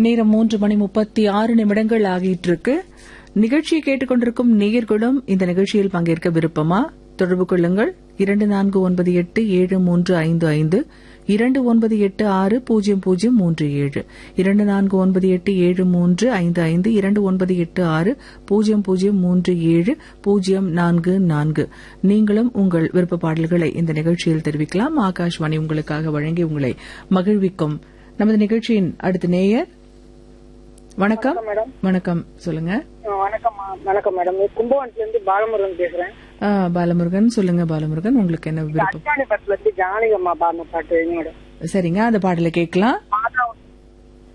நேரம் மூன்று மணி முப்பத்தி ஆறு நிமிடங்கள் ஆகிட்டு இருக்கு நிகழ்ச்சியை கேட்டுக்கொண்டிருக்கும் நேயர்களும் இந்த நிகழ்ச்சியில் பங்கேற்க விருப்பமா தொடர்பு கொள்ளுங்கள் இரண்டு நான்கு ஒன்பது எட்டு ஏழு மூன்று ஐந்து ஐந்து இரண்டு ஒன்பது எட்டு ஆறு பூஜ்ஜியம் பூஜ்ஜியம் மூன்று ஏழு இரண்டு நான்கு ஒன்பது எட்டு ஏழு மூன்று ஐந்து ஐந்து இரண்டு ஒன்பது எட்டு ஆறு பூஜ்ஜியம் பூஜ்ஜியம் மூன்று ஏழு பூஜ்ஜியம் நான்கு நான்கு நீங்களும் உங்கள் விருப்ப பாடல்களை இந்த நிகழ்ச்சியில் தெரிவிக்கலாம் ஆகாஷ்வாணி உங்களுக்காக வழங்கி உங்களை மகிழ்விக்கும் நமது நிகழ்ச்சியின் அடுத்த நேயர் வணக்கம் மேடம் வணக்கம் சொல்லுங்க ஆ, வணக்கம் மா- வணக்கம் மேடம் கும்பகோணத்துல இருந்து பாலமுருகன் பேசுறேன் ஆ, பாலமுருகன் சொல்லுங்க பாலமுருகன் உங்களுக்கு என்ன விருப்பம் அச்சாணி படத்துல இருந்து ஜானகம்மா பாடின பாட்டு வைங்க மேடம் சரிங்க அந்த பாடலை கேட்கலாம் மாதா